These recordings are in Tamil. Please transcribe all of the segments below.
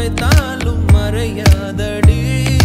மறைத்தாலும் மறையாதடி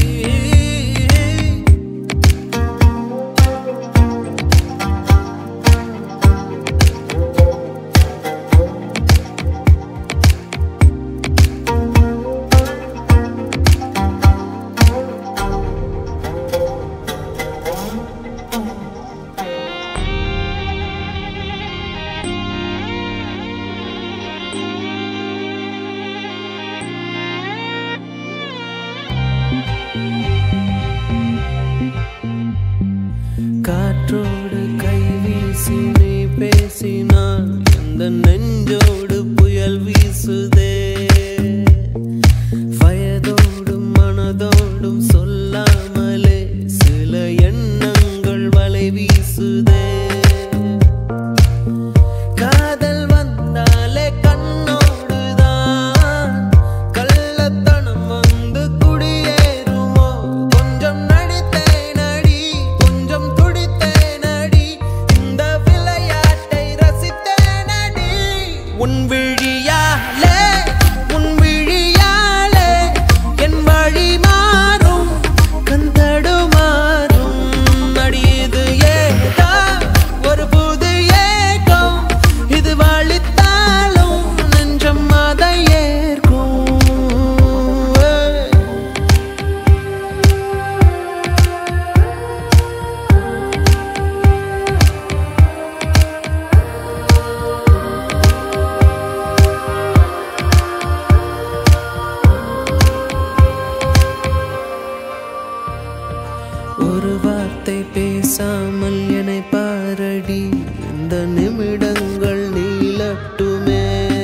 காற்றோடு கை வீசி நீ பேசினால் எந்த நெஞ்சோடு புயல் வீசுதே வயதோடும் மனதோடும் சொல்லாமலே சில எண்ணங்கள் வலை வீசுதே காதல் வந்தாலே கண்ணோடுதான் கள்ளத்தனம் வந்து குடியேறுமோ கொஞ்சம் நடித்தேன் அடி கொஞ்சம் துடித்தேன் அடி இந்த விளையாட்டை ரசித்தேன் அடி உன் விழியாலே உன் விழியாலே என் வழி மாறும் கந்தடு மாறும் அடி இது ஏதா ஒரு புது ஏக்கம் இது வழித்தாலும் நெஞ்சம் அதை ஏற்கும் ஏய். ஒரு வார்த்தை பேசாமல் என்னை பாரடி இந்த நிமிடங்கள் நீளட்டுமே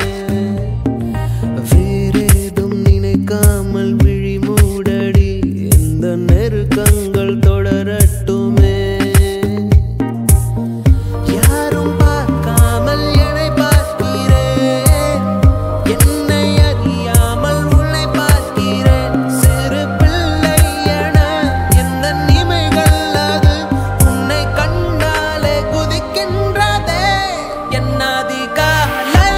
வேறேதும் நினைக்காமல் விழி மூடடி இந்த நெருக்கங்கள் தொடரட்டுமே யாரும் பார்க்காமல் என்னை பார்க்கிறேன் என்னை அறியாமல் உன்னை பார்க்கிறேன் சிறு பிள்ளை என எந்த நிமைகள் அது உன்னை கண்டாலே குதிக்கின்றதே என்னாதி காலை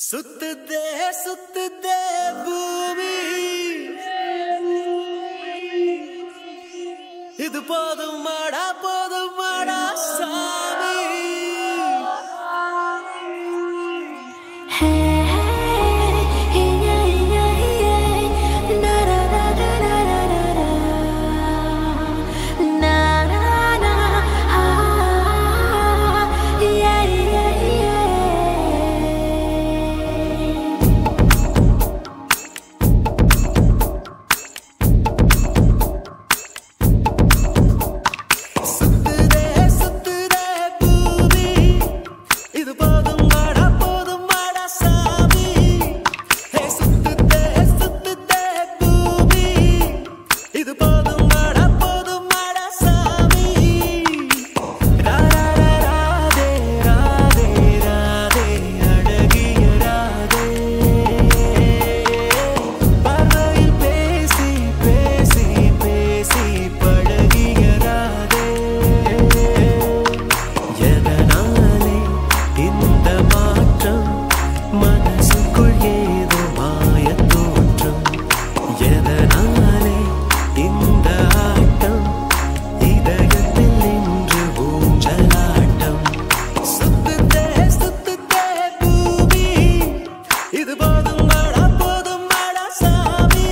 சுத்துதே சுத்துதே பூமி இது போதும் மாடா போதும் மாடா சாமி சுத்துதே சுத்துதே பூமி இது போதும் மாடா போதும் மாடா சாமி ஹே சுத்துதே சுத்துதே பூமி இது போதும் மாடா போதும் மாடா சாமி ராரா ராதே ராதே ராதே அழகிய ராதே பார்வையில் பேசி பேசி பேசி பழகிய ராதே எதனாலே இந்த மாற்றம் மனசுக்குள் ஏதோ மாயத் தோற்றம் எதனாலே இந்த ஆட்டம் இதயத்தில் நின்று ஊஞ்சலாட்டம் சுத்துதே சுத்துதே பூமி இது போதும் மாடா போதும் மாடா சாமி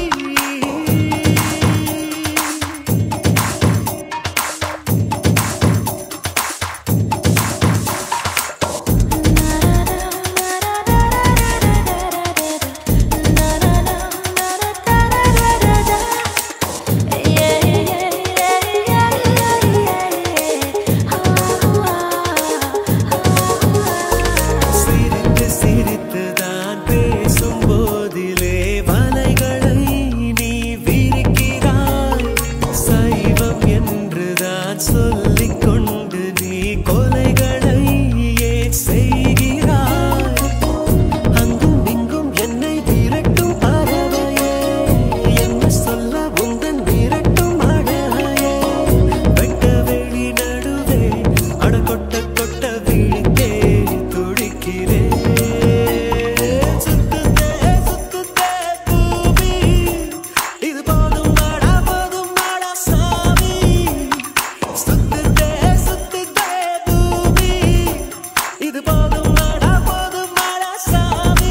சிரித்து சிரித்து தான் பேசும் போதிலே வலைகளை நீ விரிக்கிறாய் சைவம் என்றுதான் சொல்லிக் கொண்டு நீ கொலைகளை ஏன் செய்கிறாய் அங்கும் இங்கும் என்னை விரட்டும் பறவையே என்ன சொல்ல உந்தன் விரட்டும் அழகையே வெட்ட வெளி நடுவே அட கொட்ட கொட்ட விழித்தே துடிக்கிறேன் சுத்துதே சுத்துதே பூமி இது போதும் மாடா போதும் மாடா சாமி சுத்துதே சுத்துதே பூமி இது போதும் மாடா போதும் மாடா சாமி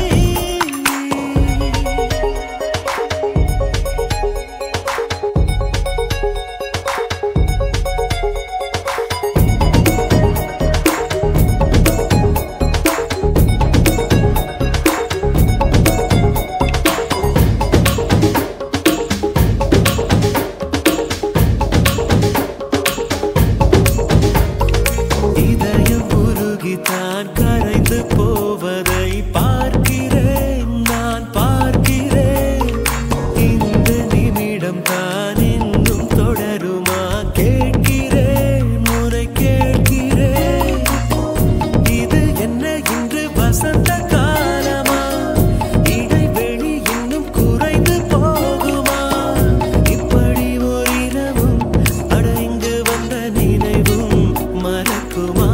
இதயம் உருகித்தான் கரைந்து போவதை பார்க்கிறேன் நான் பார்க்கிறேன் இந்த நிமிடம் தான் இன்னும் தொடருமா கேட்கிறேன் முறை கேட்கிறேன் இது என்ன இன்று வசந்த காலமா இடைவெளி இன்னும் குறைந்து போகுமா இப்படி ஓரிரவும் அட இங்கு வந்த நினைவும் மறக்குமா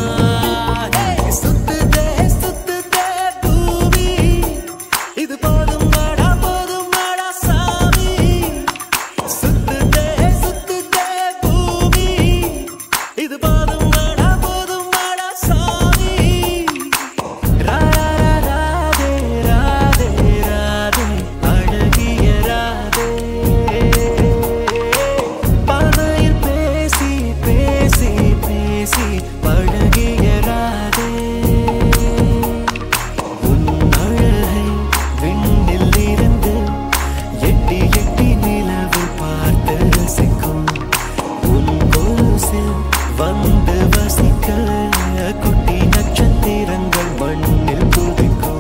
சுத்துதே சுத்துதே பூமி இது போதும் மாடா போதும் மாடா சாமி சுத்துதே சுத்துதே பூமி இது போதும் மாடா போதும் மாடா சாமி ராதே ராதே ராதே அழகிய ராதே பார்வையில் பேசி பேசி பேசி பழகிய ராதே உன் அழகை விண்ணில் இருந்து எட்டி எட்டி நிலவு பார்த்து ரசிக்கும் உன் கொலுசில் வந்து வசிக்க குட்டி நட்சத்திரங்கள் மண்ணில் குதிக்கும்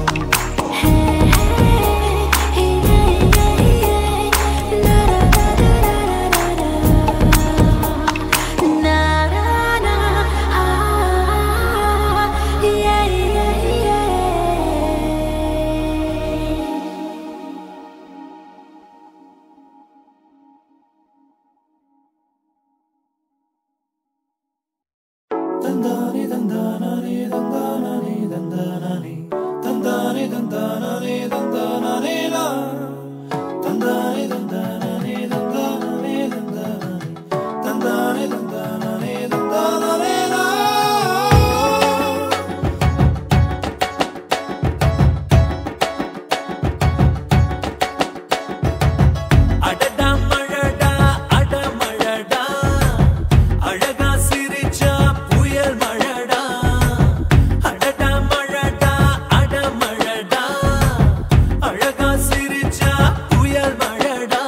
தந்தானே தந்தானே தந்தானே தந்தானே தந்தானே தந்தானே தந்தானே தந்தானே தந்தானே தந்தானே தந்தானே தந்தானே அடடா மழடா அட மழடா அழகா சிரிச்சா புயல் மழடா அடடா மழடா அட மழடா அழகா சிரிச்சா புயல் மழடா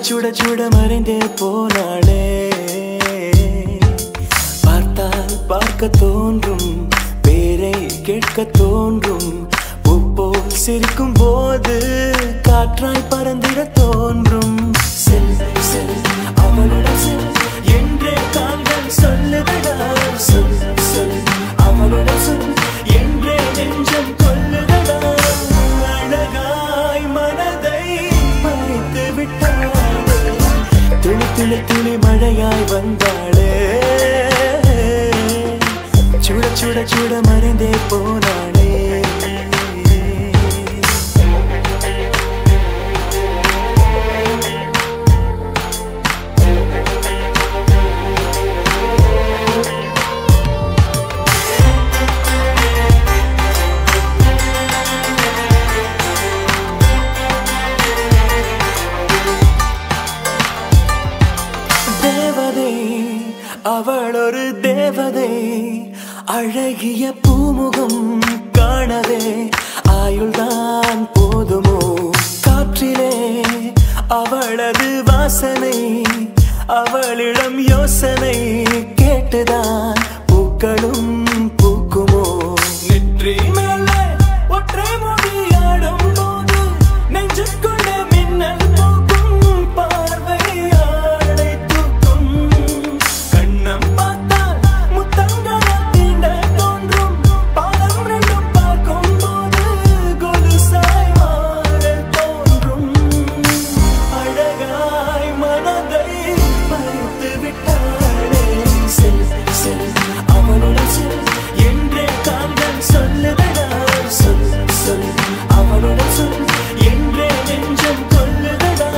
சுட சுட மறைந்தே போனாளே பார்த்தால் பார்க்க தோன்றும் பேரை கேட்க தோன்றும் பூப்போல் சிரிக்கும் போது காற்றாய் பறந்திட தோன்றும் செல் செல் அவளிடம் செல் என்றே கால்கள் சொல்லுதடா சொல் சொல் அவளிடம் சொல் என்றே நெஞ்சம் கொல்லுதடா அழகாய் மனதை மறைத்து விட்டாளே துளி துளி துளி மழையாய் வந்தாளே சுட சுட சுட மறைந்தே போனாளே தேவதை அவள் ஒரு தேவதை அழகிய பூமுகம் காணவே ஆயுள்தான் போதுமோ காற்றிலே அவளது வாசனை அவளிடம் யோசனை கேட்டுதான் பூக்களும் பூக்குமோ நெற்றி மேலே ஒற்றை மொழியாடும் போது நெஞ்சுக்குள்ளே மின்னல் போக்கும் பார்வையாளை தூக்கும் கண்ணம் பார்த்தால் முத்தங்களை தீண்ட தோன்றும் பாதம் ரெண்டும் பார்க்கும் போது கொலுசாய் மாற தோன்றும் அழகாய் மனதை பறித்து விட்டாளே செல் செல் அவளுடன் செல் என்றே கால்கள் சொல்லுதடா சொல் சொல் அவளுடன் சொல் என்றே நெஞ்சம் கொல்லுதடா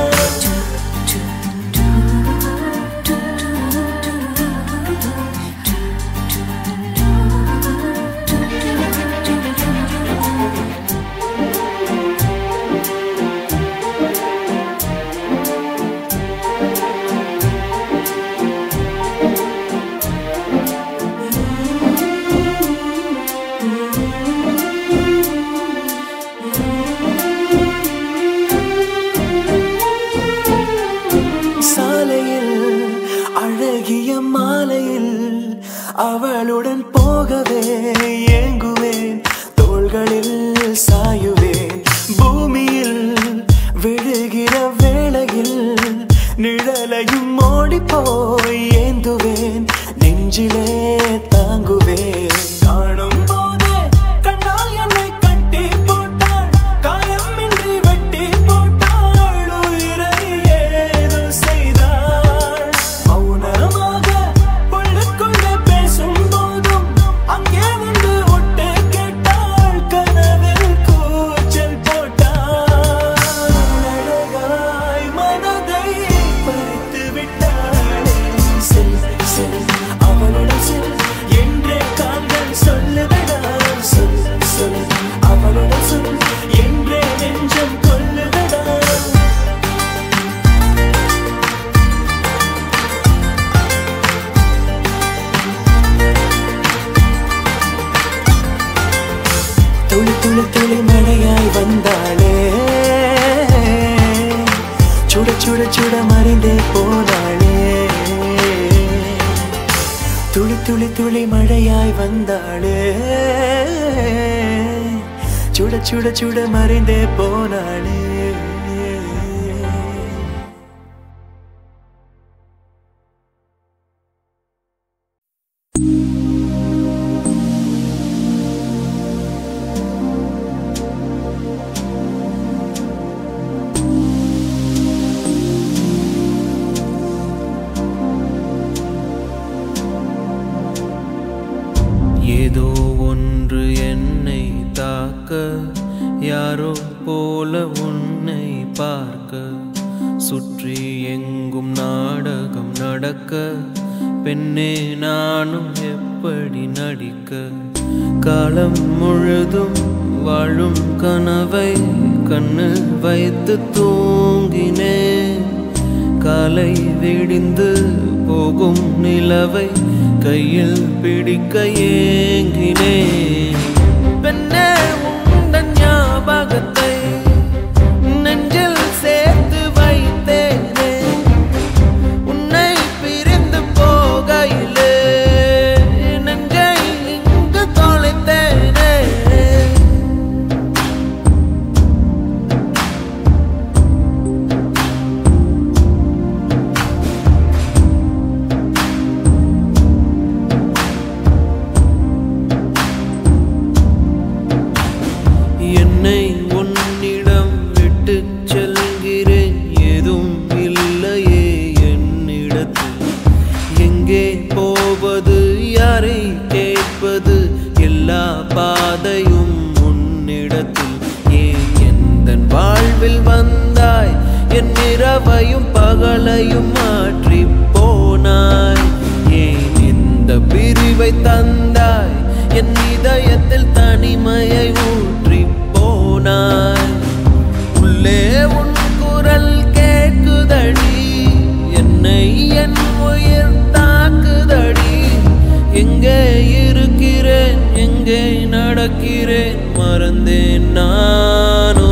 சாலையில் அழகிய மாலையில் அவளுடன் போகவே ஏங்குவேன் தோள்களில் சாயுவேன் பூமியில் விழுகிற வேளையில் நிழலையும் ஓடி போய் ஏந்துவேன் நெஞ்சிலே தாங்குவேன் காணும் போதே கண்ணால் என்னை கட்டி போட்டாள் காயமின்றி வெட்டி போட்டாள் உயிரை ஏதோ செய்தாள் மௌனமாக உள்ளுக்குள்ளே பேசும் போதும் அங்கே வந்து ஒட்டு கேட்டாள் கனவில் கூச்சல் போட்டாள் அழகாய் மனதை பறித்து விட்டாளே செல் செல் அவளுடன் செல் என்றே கால்கள் சொல்லுதடா சொல் சொல் அவளுடன் சொல் என்றே நெஞ்சம் கொல்லுதடா துளி துளி துளி மழையாய் வந்தாளே சுட சுட சுட மறைந்தே போனாளே துளி துளி துளி மழையாய் வந்தாளே சுட சுட சுட மறைந்தே போனாளே ஏதோ ஒன்று என்னை தாக்க யாரோ போல உன்னை பார்க்க சுற்றி எங்கும் நாடகம் நடக்க பெண்ணே நானும் எப்படி நடிக்க காலம் முழுதும் வாழும் கனவை கண்ணு வைத்து தூங்கினேன் காலை விடிந்து போகும் நிலவை கையில் பிடிக்க ஏங்கினேன் பெண்ணே உந்தன் ஞாபகத்தை நெஞ்சில் சேர்த்து வைத்தேனே இரவையும் பகலையும் மாற்றி போனாய் ஏன் இந்த பிரிவை தந்தாய் என் இதயத்தில் தனிமையை ஊற்றி போனாய் உள்ளே உன் குரல் கேட்குதடி என்னை என் உயிர் தாக்குதடி எங்கே இருக்கிறேன் எங்கே நடக்கிறேன் மறந்தேன் நானோ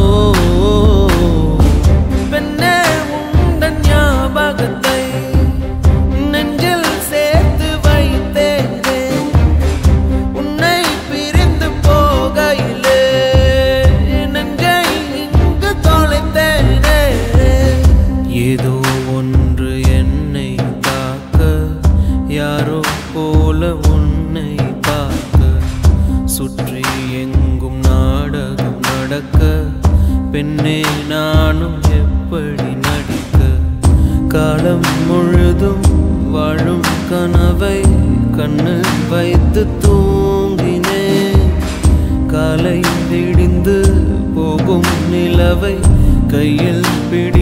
பெண்ணே உந்தன் ஞாபகத்தை நெஞ்சில் சேர்த்து வைத்தேனே உன்னை பிரிந்து போகையிலே நெஞ்சை இங்கு தொலைத்தேனே ஏதோ ஒன்று என்னை தாக்க யாரோ போல உன்னை பார்க்க சுற்றி எங்கும் நாடகம் நடக்க பெண்ணே நானும் எப்படி நடிக்க காலம் முழுதும் வாழும் கனவை கண்ணு வைத்து தூங்கினேன் காலை விடிந்து போகும் நிலவை கையில் பிடி